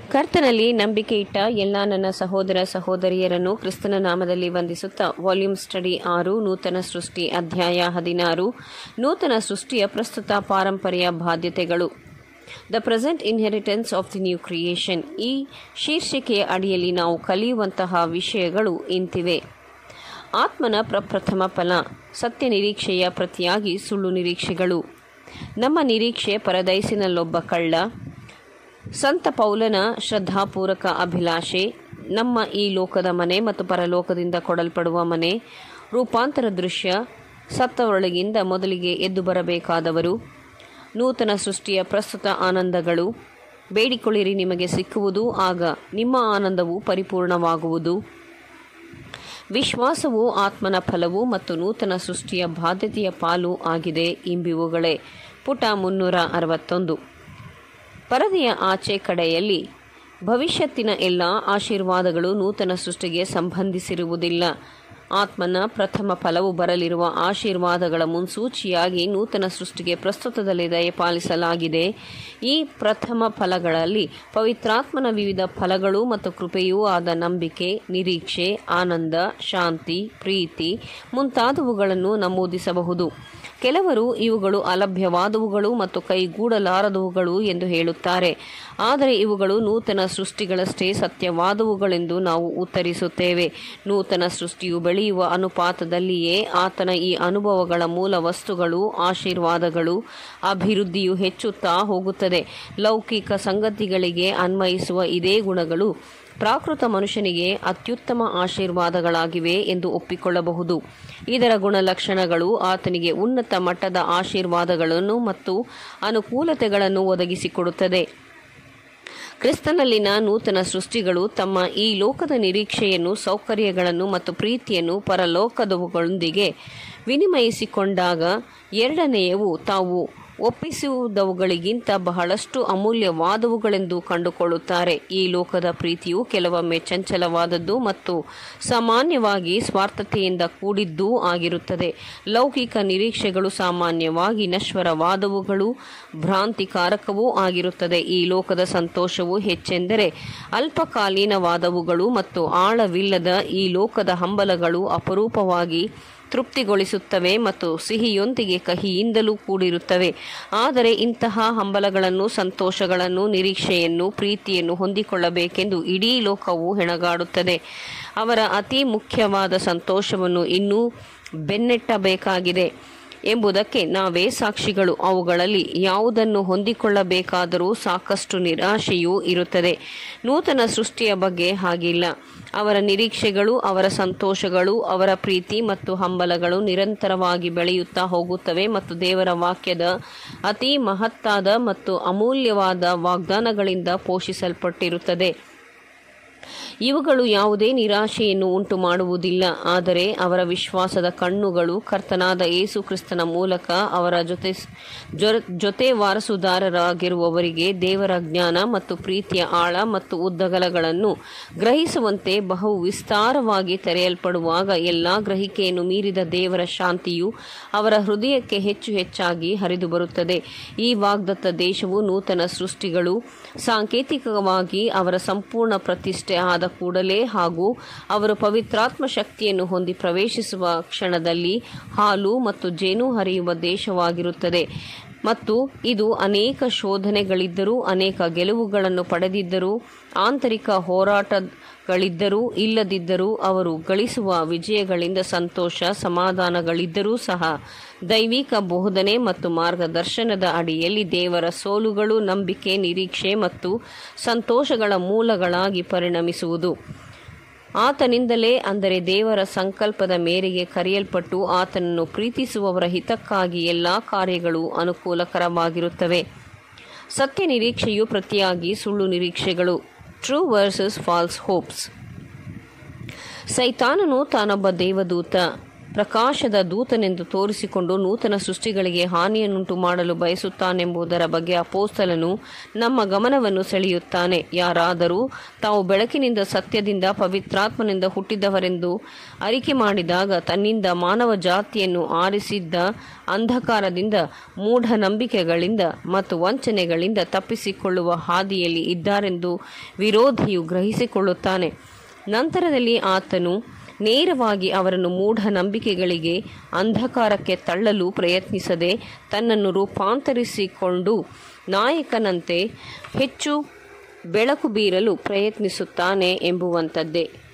ಕರ್ತನಲ್ಲಿ ನಂಬಿಕೆ ಇಟ್ಟ ಎಲ್ಲ ನನ್ನ ಸಹೋದರ ಸಹೋದರಿಯರನ್ನು ಕ್ರಿಸ್ತನ ನಾಮದಲ್ಲಿ ವಂದಿಸುತ್ತಾ ವಾಲ್ಯೂಮ್ ಸ್ಟಡಿ ಆರು ನೂತನ ಸೃಷ್ಟಿ ಅಧ್ಯಾಯ ಹದಿನಾರು ನೂತನ ಸೃಷ್ಟಿಯ ಪ್ರಸ್ತುತ ಪಾರಂಪರ್ಯ ಬಾಧ್ಯತೆಗಳು the present inheritance of the new creation ಈ ಶೀರ್ಷಿಕೆಯ ಅಡಿಯಲ್ಲಿ ನಾವು ಕಲಿಯುವಂತಹ ವಿಷಯಗಳು ಇಂತಿವೆ ಆತ್ಮನ ಪ್ರಪ್ರಥಮ ಫಲ ಸತ್ಯ ನಿರೀಕ್ಷೆಯ ಪ್ರತಿಯಾಗಿ ಸುಳ್ಳು ನಿರೀಕ್ಷೆಗಳು ನಮ್ಮ ನಿರೀಕ್ಷೆ ಪರದೈಸಿನಲ್ಲೊಬ್ಬ ಕಳ್ಳ ಸಂತ ಪೌಲನ ಶ್ರದ್ಧಾಪೂರ್ವಕ ಅಭಿಲಾಷೆ ನಮ್ಮ ಈ ಲೋಕದ ಮನೆ ಮತ್ತು ಪರಲೋಕದಿಂದ ಕೊಡಲ್ಪಡುವ ಮನೆ ರೂಪಾಂತರ ದೃಶ್ಯ ಸತ್ತವರೊಳಗಿಂದ ಮೊದಲಿಗೆ ಎದ್ದು ಬರಬೇಕಾದವರು ನೂತನ ಸೃಷ್ಟಿಯ ಪ್ರಸ್ತುತ ಆನಂದಗಳು ಬೇಡಿಕೊಳ್ಳಿರಿ ನಿಮಗೆ ಸಿಕ್ಕುವುದು ಆಗ ನಿಮ್ಮ ಆನಂದವು ಪರಿಪೂರ್ಣವಾಗುವುದು ವಿಶ್ವಾಸವು ಆತ್ಮನ ಫಲವು ಮತ್ತು ನೂತನ ಸೃಷ್ಟಿಯ ಬಾಧ್ಯತೆಯ ಪಾಲು ಆಗಿದೆ ಎಂಬಿವುಗಳೇ ಪುಟ ಮುನ್ನೂರ ಅರವತ್ತೊಂದು ಪರದೆಯ ಆಚೆ ಕಡೆಯಲ್ಲಿ ಭವಿಷ್ಯತ್ತಿನ ಎಲ್ಲ ಆಶೀರ್ವಾದಗಳು ನೂತನ ಸೃಷ್ಟಿಗೆ ಸಂಬಂಧಿಸಿರುವುದಿಲ್ಲ ಆತ್ಮನ ಪ್ರಥಮ ಫಲವು ಬರಲಿರುವ ಆಶೀರ್ವಾದಗಳ ಮುನ್ಸೂಚಿಯಾಗಿ ನೂತನ ಸೃಷ್ಟಿಗೆ ಪ್ರಸ್ತುತದಲ್ಲಿ ದಯಪಾಲಿಸಲಾಗಿದೆ ಈ ಪ್ರಥಮ ಫಲಗಳಲ್ಲಿ ಪವಿತ್ರಾತ್ಮನ ವಿವಿಧ ಫಲಗಳು ಮತ್ತು ಕೃಪೆಯೂ ಆದ ನಂಬಿಕೆ ನಿರೀಕ್ಷೆ ಆನಂದ ಶಾಂತಿ ಪ್ರೀತಿ ಮುಂತಾದವುಗಳನ್ನು ನಮೂದಿಸಬಹುದು ಕೆಲವರು ಇವುಗಳು ಅಲಭ್ಯವಾದವುಗಳು ಮತ್ತು ಕೈಗೂಡಲಾರದವುಗಳು ಎಂದು ಹೇಳುತ್ತಾರೆ ಆದರೆ ಇವುಗಳು ನೂತನ ಸೃಷ್ಟಿಗಳಷ್ಟೇ ಸತ್ಯವಾದವುಗಳೆಂದು ನಾವು ಉತ್ತರಿಸುತ್ತೇವೆ ನೂತನ ಸೃಷ್ಟಿಯು ಬೆಳೆಯುವ ಅನುಪಾತದಲ್ಲಿಯೇ ಆತನ ಈ ಅನುಭವಗಳ ಮೂಲ ವಸ್ತುಗಳು ಆಶೀರ್ವಾದಗಳು ಅಭಿವೃದ್ಧಿಯು ಹೆಚ್ಚುತ್ತಾ ಹೋಗುತ್ತದೆ ಲೌಕಿಕ ಸಂಗತಿಗಳಿಗೆ ಅನ್ವಯಿಸುವ ಇದೇ ಗುಣಗಳು ಪ್ರಾಕೃತ ಮನುಷ್ಯನಿಗೆ ಅತ್ಯುತ್ತಮ ಆಶೀರ್ವಾದಗಳಾಗಿವೆ ಎಂದು ಒಪ್ಪಿಕೊಳ್ಳಬಹುದು ಇದರ ಗುಣಲಕ್ಷಣಗಳು ಆತನಿಗೆ ಉನ್ನತ ಮಟ್ಟದ ಆಶೀರ್ವಾದಗಳನ್ನು ಮತ್ತು ಅನುಕೂಲತೆಗಳನ್ನು ಒದಗಿಸಿಕೊಡುತ್ತದೆ ಕ್ರಿಸ್ತನಲ್ಲಿನ ನೂತನ ಸೃಷ್ಟಿಗಳು ತಮ್ಮ ಈ ಲೋಕದ ನಿರೀಕ್ಷೆಯನ್ನು ಸೌಕರ್ಯಗಳನ್ನು ಮತ್ತು ಪ್ರೀತಿಯನ್ನು ಪರಲೋಕದವುಗಳೊಂದಿಗೆ ವಿನಿಮಯಿಸಿಕೊಂಡಾಗ ಎರಡನೆಯವು ತಾವು ಒಪ್ಪಿಸುವುದವುಗಳಿಗಿಂತ ಬಹಳಷ್ಟು ಅಮೂಲ್ಯವಾದವುಗಳೆಂದು ಕಂಡುಕೊಳ್ಳುತ್ತಾರೆ ಈ ಲೋಕದ ಪ್ರೀತಿಯು ಕೆಲವೊಮ್ಮೆ ಚಂಚಲವಾದದ್ದು ಮತ್ತು ಸಾಮಾನ್ಯವಾಗಿ ಸ್ವಾರ್ಥತೆಯಿಂದ ಕೂಡಿದ್ದೂ ಆಗಿರುತ್ತದೆ ಲೌಕಿಕ ನಿರೀಕ್ಷೆಗಳು ಸಾಮಾನ್ಯವಾಗಿ ನಶ್ವರವಾದವುಗಳು ಭ್ರಾಂತಿಕಾರಕವೂ ಆಗಿರುತ್ತದೆ ಈ ಲೋಕದ ಸಂತೋಷವು ಹೆಚ್ಚೆಂದರೆ ಅಲ್ಪಕಾಲೀನವಾದವುಗಳು ಮತ್ತು ಆಳವಿಲ್ಲದ ಈ ಲೋಕದ ಹಂಬಲಗಳು ಅಪರೂಪವಾಗಿ ತೃಪ್ತಿಗೊಳಿಸುತ್ತವೆ ಮತ್ತು ಸಿಹಿಯೊಂದಿಗೆ ಕಹಿಯಿಂದಲೂ ಕೂಡಿರುತ್ತವೆ ಆದರೆ ಇಂತಹ ಹಂಬಲಗಳನ್ನು ಸಂತೋಷಗಳನ್ನು ನಿರೀಕ್ಷೆಯನ್ನು ಪ್ರೀತಿಯನ್ನು ಹೊಂದಿಕೊಳ್ಳಬೇಕೆಂದು ಇಡೀ ಲೋಕವು ಹೆಣಗಾಡುತ್ತದೆ ಅವರ ಅತಿ ಮುಖ್ಯವಾದ ಸಂತೋಷವನ್ನು ಇನ್ನೂ ಬೆನ್ನಟ್ಟಬೇಕಾಗಿದೆ ಎಂಬುದಕ್ಕೆ ನಾವೇ ಸಾಕ್ಷಿಗಳು ಅವುಗಳಲ್ಲಿ ಯಾವುದನ್ನು ಹೊಂದಿಕೊಳ್ಳಬೇಕಾದರೂ ಸಾಕಷ್ಟು ನಿರಾಶೆಯೂ ಇರುತ್ತದೆ ನೂತನ ಸೃಷ್ಟಿಯ ಬಗ್ಗೆ ಹಾಗಿಲ್ಲ ಅವರ ನಿರೀಕ್ಷೆಗಳು ಅವರ ಸಂತೋಷಗಳು ಅವರ ಪ್ರೀತಿ ಮತ್ತು ಹಂಬಲಗಳು ನಿರಂತರವಾಗಿ ಬೆಳೆಯುತ್ತಾ ಹೋಗುತ್ತವೆ ಮತ್ತು ದೇವರ ವಾಕ್ಯದ ಅತಿ ಮಹತ್ತಾದ ಮತ್ತು ಅಮೂಲ್ಯವಾದ ವಾಗ್ದಾನಗಳಿಂದ ಪೋಷಿಸಲ್ಪಟ್ಟಿರುತ್ತದೆ ಇವುಗಳು ಯಾವುದೇ ನಿರಾಶೆಯನ್ನು ಉಂಟು ಮಾಡುವುದಿಲ್ಲ ಆದರೆ ಅವರ ವಿಶ್ವಾಸದ ಕಣ್ಣುಗಳು ಕರ್ತನಾದ ಯೇಸು ಕ್ರಿಸ್ತನ ಮೂಲಕ ಅವರ ಜೊತೆ ಜೊತೆ ವಾರಸುದಾರರಾಗಿರುವವರಿಗೆ ದೇವರ ಜ್ಞಾನ ಮತ್ತು ಪ್ರೀತಿಯ ಆಳ ಮತ್ತು ಉದ್ದಗಲಗಳನ್ನು ಗ್ರಹಿಸುವಂತೆ ಬಹು ವಿಸ್ತಾರವಾಗಿ ತೆರೆಯಲ್ಪಡುವಾಗ ಎಲ್ಲ ಗ್ರಹಿಕೆಯನ್ನು ಮೀರಿದ ದೇವರ ಶಾಂತಿಯು ಅವರ ಹೃದಯಕ್ಕೆ ಹೆಚ್ಚು ಹೆಚ್ಚಾಗಿ ಹರಿದು ಬರುತ್ತದೆ ಈ ವಾಗ್ದತ್ತ ದೇಶವು ನೂತನ ಸೃಷ್ಟಿಗಳು ಸಾಂಕೇತಿಕವಾಗಿ ಅವರ ಸಂಪೂರ್ಣ ಪ್ರತಿಷ್ಠೆ ಆದ ಕೂಡಲೇ ಹಾಗೂ ಅವರು ಪವಿತ್ರಾತ್ಮ ಶಕ್ತಿಯನ್ನು ಹೊಂದಿ ಪ್ರವೇಶಿಸುವ ಕ್ಷಣದಲ್ಲಿ ಹಾಲು ಮತ್ತು ಜೇನು ಹರಿಯುವ ದೇಶವಾಗಿರುತ್ತದೆ ಮತ್ತು ಇದು ಅನೇಕ ಶೋಧನೆಗಳಿದ್ದರೂ ಅನೇಕ ಗೆಲುವುಗಳನ್ನು ಪಡೆದಿದ್ದರೂ ಆಂತರಿಕ ಹೋರಾಟಗಳಿದ್ದರೂ ಇಲ್ಲದಿದ್ದರೂ ಅವರು ಗಳಿಸುವ ವಿಜಯಗಳಿಂದ ಸಂತೋಷ ಸಮಾಧಾನಗಳಿದ್ದರೂ ಸಹ ದೈವಿಕ ಬೋಧನೆ ಮತ್ತು ಮಾರ್ಗದರ್ಶನದ ಅಡಿಯಲ್ಲಿ ದೇವರ ಸೋಲುಗಳು ನಂಬಿಕೆ ನಿರೀಕ್ಷೆ ಮತ್ತು ಸಂತೋಷಗಳ ಮೂಲಗಳಾಗಿ ಪರಿಣಮಿಸುವುದು ಆತನಿಂದಲೇ ಅಂದರೆ ದೇವರ ಸಂಕಲ್ಪದ ಮೇರೆಗೆ ಕರೆಯಲ್ಪಟ್ಟು ಆತನನ್ನು ಪ್ರೀತಿಸುವವರ ಹಿತಕ್ಕಾಗಿ ಎಲ್ಲ ಕಾರ್ಯಗಳು ಅನುಕೂಲಕರವಾಗಿರುತ್ತವೆ ಸತ್ಯ ನಿರೀಕ್ಷೆಯು ಪ್ರತಿಯಾಗಿ ಸುಳ್ಳು ನಿರೀಕ್ಷೆಗಳು ಟ್ರೂ ವರ್ಸಸ್ ಫಾಲ್ಸ್ ಹೋಪ್ಸ್ ಸೈತಾನನು ತಾನೊಬ್ಬ ದೇವದೂತ ಪ್ರಕಾಶದ ದೂತನೆಂದು ತೋರಿಸಿಕೊಂಡು ನೂತನ ಸೃಷ್ಟಿಗಳಿಗೆ ಹಾನಿಯನ್ನುಂಟು ಮಾಡಲು ಬಯಸುತ್ತಾನೆಂಬುದರ ಬಗ್ಗೆ ಅಪೋಸ್ತಲನು ನಮ್ಮ ಗಮನವನ್ನು ಸೆಳೆಯುತ್ತಾನೆ ಯಾರಾದರೂ ತಾವು ಬೆಳಕಿನಿಂದ ಸತ್ಯದಿಂದ ಪವಿತ್ರಾತ್ಮನಿಂದ ಹುಟ್ಟಿದವರೆಂದು ಅರಿಕೆ ಮಾಡಿದಾಗ ತನ್ನಿಂದ ಮಾನವ ಜಾತಿಯನ್ನು ಆರಿಸಿದ್ದ ಅಂಧಕಾರದಿಂದ ಮೂಢನಂಬಿಕೆಗಳಿಂದ ಮತ್ತು ವಂಚನೆಗಳಿಂದ ತಪ್ಪಿಸಿಕೊಳ್ಳುವ ಹಾದಿಯಲ್ಲಿ ಇದ್ದಾರೆಂದು ವಿರೋಧಿಯು ಗ್ರಹಿಸಿಕೊಳ್ಳುತ್ತಾನೆ ನಂತರದಲ್ಲಿ ಆತನು ನೇರವಾಗಿ ಅವರನ್ನು ಮೂಢನಂಬಿಕೆಗಳಿಗೆ ಅಂಧಕಾರಕ್ಕೆ ತಳ್ಳಲು ಪ್ರಯತ್ನಿಸದೆ ತನ್ನನ್ನು ರೂಪಾಂತರಿಸಿಕೊಂಡು ನಾಯಕನಂತೆ ಹೆಚ್ಚು ಬೆಳಕು ಬೀರಲು ಪ್ರಯತ್ನಿಸುತ್ತಾನೆ ಎಂಬುವಂಥದ್ದೇ